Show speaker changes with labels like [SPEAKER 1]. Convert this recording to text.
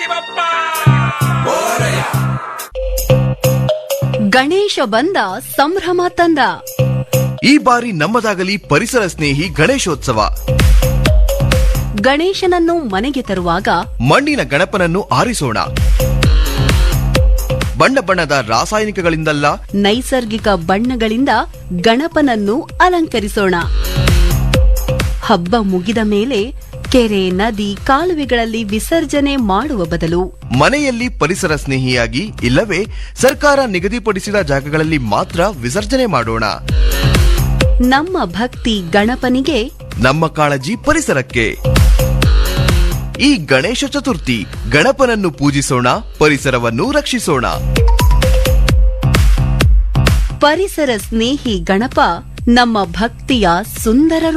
[SPEAKER 1] ಗಣಪತಿ ಬಪ್ಪ
[SPEAKER 2] ಗಣೇಶ ಬಂದ ಸಂಭ್ರಮ ತಂದ
[SPEAKER 3] ಈ ಬಾರಿ ನಮ್ಮದಾಗಲಿ ಪರಿಸರ ಸ್ನೇಹಿ ಗಣೇಶೋತ್ಸವ
[SPEAKER 2] ಗಣೇಶನನ್ನು ಮನೆಗೆ ತರುವಾಗ
[SPEAKER 3] ಮಣ್ಣಿನ ಗಣಪನನ್ನು ಆರಿಸೋಣ ಬಣ್ಣ ಬಣ್ಣದ ರಾಸಾಯನಿಕಗಳಿಂದಲ್ಲ
[SPEAKER 2] ನೈಸರ್ಗಿಕ ಬಣ್ಣಗಳಿಂದ ಗಣಪನನ್ನು ಅಲಂಕರಿಸೋಣ ಹಬ್ಬ ಮುಗಿದ ಮೇಲೆ ಕೆರೆ ನದಿ ಕಾಲುವೆಗಳಲ್ಲಿ ವಿಸರ್ಜನೆ ಮಾಡುವ ಬದಲು
[SPEAKER 3] ಮನೆಯಲ್ಲಿ ಪರಿಸರ ಸ್ನೇಹಿಯಾಗಿ ಇಲ್ಲವೇ ಸರ್ಕಾರ ನಿಗದಿಪಡಿಸಿದ ಜಾಗಗಳಲ್ಲಿ ಮಾತ್ರ ವಿಸರ್ಜನೆ ಮಾಡೋಣ
[SPEAKER 2] ನಮ್ಮ ಭಕ್ತಿ ಗಣಪನಿಗೆ
[SPEAKER 3] ನಮ್ಮ ಕಾಳಜಿ ಪರಿಸರಕ್ಕೆ ಈ ಗಣೇಶ ಚತುರ್ಥಿ ಗಣಪನನ್ನು ಪೂಜಿಸೋಣ ಪರಿಸರವನ್ನು ರಕ್ಷಿಸೋಣ
[SPEAKER 2] ಪರಿಸರ ಸ್ನೇಹಿ ಗಣಪ ನಮ್ಮ ಭಕ್ತಿಯ ಸುಂದರ